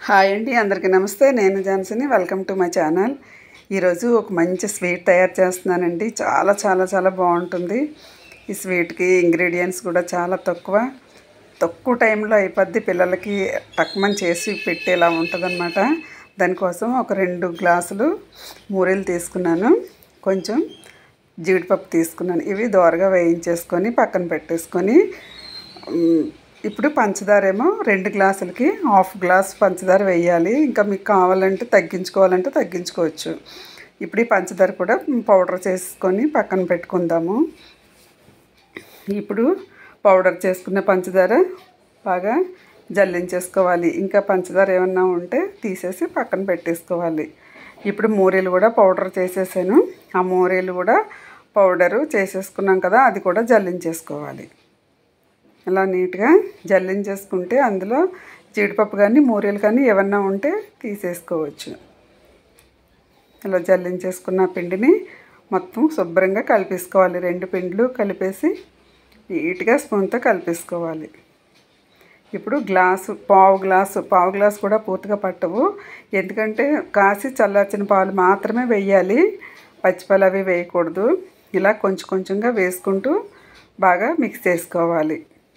hi అండి అందరికీ నమస్తే నేను జాన్సీని వెల్కమ్ టు మై ఛానల్ ఈరోజు ఒక మంచి స్వీట్ తయారు చేస్తున్నానండి చాలా చాలా చాలా బాగుంటుంది ఈ స్వీట్కి ఇంగ్రీడియంట్స్ కూడా చాలా తక్కువ తక్కువ టైంలో అయిపోద్ది పిల్లలకి టక్మని చేసి పెట్టేలా ఉంటుందన్నమాట దానికోసం ఒక రెండు గ్లాసులు మూరెలు తీసుకున్నాను కొంచెం జీడిపప్పు తీసుకున్నాను ఇవి దోరగా వేయించేసుకొని పక్కన పెట్టేసుకొని మ్, ఇప్పుడు పంచదార ఏమో రెండు గ్లాసులకి హాఫ్ గ్లాస్ పంచదార వేయాలి ఇంకా మీకు కావాలంటే తగ్గించుకోవాలంటే తగ్గించుకోవచ్చు ఇప్పుడు ఈ పంచదార కూడా పౌడర్ చేసుకొని పక్కన పెట్టుకుందాము ఇప్పుడు పౌడర్ చేసుకున్న పంచదార బాగా జల్లించేసుకోవాలి ఇంకా పంచదార ఏమన్నా ఉంటే తీసేసి పక్కన పెట్టేసుకోవాలి ఇప్పుడు మూరీలు కూడా పౌడర్ చేసేసాను ఆ మూరీలు కూడా పౌడరు చేసేసుకున్నాం కదా అది కూడా జల్లించేసుకోవాలి ఇలా నీట్గా జల్లించేసుకుంటే అందులో జీడిపప్పు కానీ మూరీలు కానీ ఏమన్నా ఉంటే తీసేసుకోవచ్చు ఇలా జల్లించేసుకున్న పిండిని మొత్తం శుభ్రంగా కలిపేసుకోవాలి రెండు పిండ్లు కలిపేసి నీట్గా స్పూన్తో కలిపేసుకోవాలి ఇప్పుడు గ్లాసు పావు గ్లాసు పావు గ్లాసు కూడా పూర్తిగా పట్టవు ఎందుకంటే కాసి చల్లార్చిన పాలు మాత్రమే వేయాలి పచ్చిపాలు అవి వేయకూడదు ఇలా కొంచెం కొంచెంగా వేసుకుంటూ బాగా మిక్స్ చేసుకోవాలి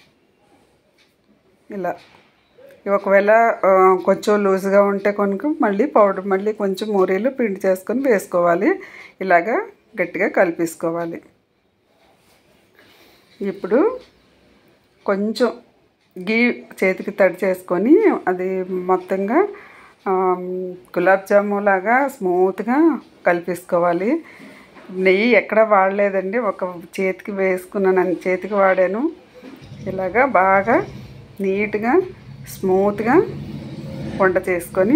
ఇలా ఒకవేళ ఆ, కొంచెం లూజ్గా ఉంటే కొనుక్కు మళ్ళీ పౌడర్ మళ్ళీ కొంచెం మూరీలు పిండి చేసుకొని వేసుకోవాలి ఇలాగా గట్టిగా కలిపేసుకోవాలి ఇప్పుడు కొంచెం గీ చేతికి తడి చేసుకొని అది మొత్తంగా ఆమ్, గులాబ్ జాము లాగా స్మూత్గా కలిపేసుకోవాలి నెయ్యి ఎక్కడ వాడలేదండి ఒక చేతికి వేసుకున్నాను చేతికి వాడాను ఇలాగా బాగా నీట్గా స్మూత్గా వంట చేసుకొని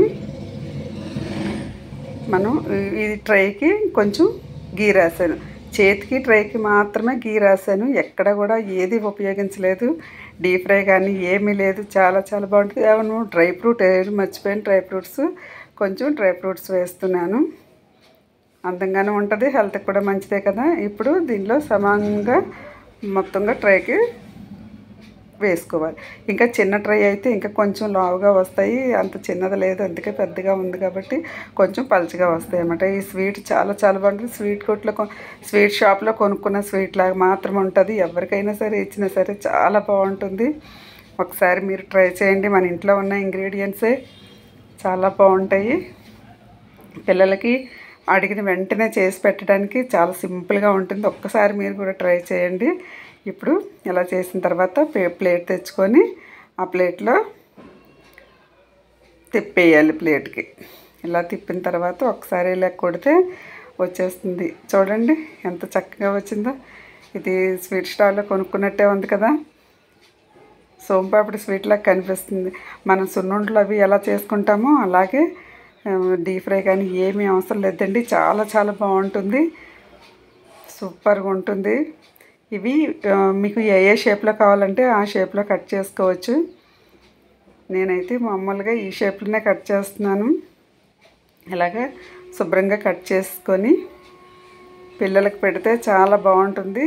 మనం ఈ- ఈ ట్రైకి కొంచెం గీ రాశాను చేతికి ట్రైకి మాత్రమే గీ రాశాను ఎక్కడ కూడా ఏది ఉపయోగించలేదు డీప్ ఫ్రై కానీ ఏమీ లేదు చాలా చాలా బాగుంటుంది ఏమను డ్రై ఫ్రూట్ ఏది మర్చిపోయాను డ్రై ఫ్రూట్స్ కొంచెం డ్రై ఫ్రూట్స్ వేస్తున్నాను అందంగానే ఉంటుంది హెల్త్కి కూడా మంచిదే కదా ఇప్పుడు దీనిలో సమానంగా మొత్తంగా ట్రైకి వేసుకోవాలి ఇంకా చిన్న ట్రై అయితే ఇంకా కొంచెం లావుగా వస్తాయి అంత చిన్నది లేదు అందుకే పెద్దగా ఉంది కాబట్టి కొంచెం పలుచగా వస్తాయి అన్నమాట ఈ స్వీట్ చాలా చాలా బాగుంటుంది స్వీట్ కొట్లో కొ- స్వీట్ షాప్లో కొనుక్కున్న స్వీట్ లాగా మాత్రం ఉంటుంది ఎవరికైనా సరే ఇచ్చినా సరే చాలా బాగుంటుంది ఒకసారి మీరు ట్రై చేయండి మన ఇంట్లో ఉన్న ఇంగ్రీడియంట్సే చాలా బాగుంటాయి పిల్లలకి అడిగిన వెంటనే చేసి పెట్టడానికి చాలా సింపుల్గా ఉంటుంది ఒక్కసారి మీరు కూడా ట్రై చేయండి ఇప్పుడు ఇలా చేసిన తర్వాత పే- ప్లేట్ తెచ్చుకొని ఆ ప్లేట్లో తిప్పేయాలి ప్లేట్కి ఇలా తిప్పిన తర్వాత ఒకసారి ఇలా కొడితే వచ్చేస్తుంది చూడండి ఎంత చక్కగా వచ్చిందో ఇది స్వీట్ స్టాల్లో కొనుక్కున్నట్టే ఉంది కదా సోంపాపిడి స్వీట్ లాగా కనిపిస్తుంది మనం సున్నుండలు అవి ఎలా చేసుకుంటామో అలాగే డీప్ ఫ్రై కానీ ఏమీ అవసరం లేదండి చాలా చాలా బాగుంటుంది సూపర్గా ఉంటుంది ఇవి ఆ, మీకు ఏ ఏ షేప్లో కావాలంటే ఆ షేప్లో కట్ చేసుకోవచ్చు నేనైతే మామూలుగా ఈ షేప్లోనే కట్ చేస్తున్నాను ఇలాగ శుభ్రంగా కట్ చేసుకొని పిల్లలకు పెడితే చాలా బాగుంటుంది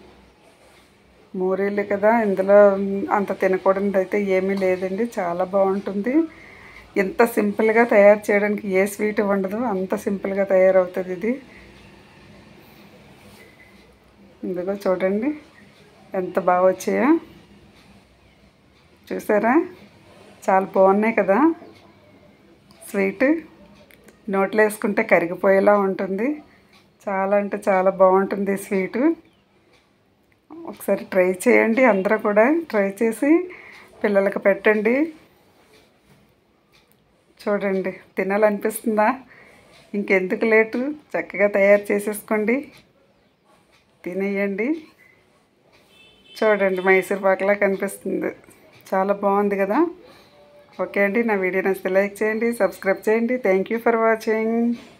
మూరీలు కదా ఇందులో అంత తినకూడదు అయితే ఏమీ లేదండి చాలా బాగుంటుంది ఇంత సింపుల్గా తయారు చేయడానికి ఏ స్వీట్ ఉండదు అంత సింపుల్గా తయారవుతుంది ఇది ఇందులో చూడండి ఎంత బాగా వచ్చాయో చూసారా చాలా బాగున్నాయి కదా స్వీట్ నోట్లో వేసుకుంటే కరిగిపోయేలా ఉంటుంది చాలా అంటే చాలా బాగుంటుంది ఈ స్వీటు ఒకసారి ట్రై చేయండి అందరూ కూడా ట్రై చేసి పిల్లలకు పెట్టండి చూడండి తినాలనిపిస్తుందా ఇంకెందుకు లేటు చక్కగా తయారు చేసేసుకోండి తినేయండి చూడండి మైసూర్ పాకలా కనిపిస్తుంది చాలా బాగుంది కదా ఓకే అండి నా వీడియో నచ్చితే లైక్ చేయండి సబ్స్క్రైబ్ చేయండి థ్యాంక్ యూ ఫర్ వాచింగ్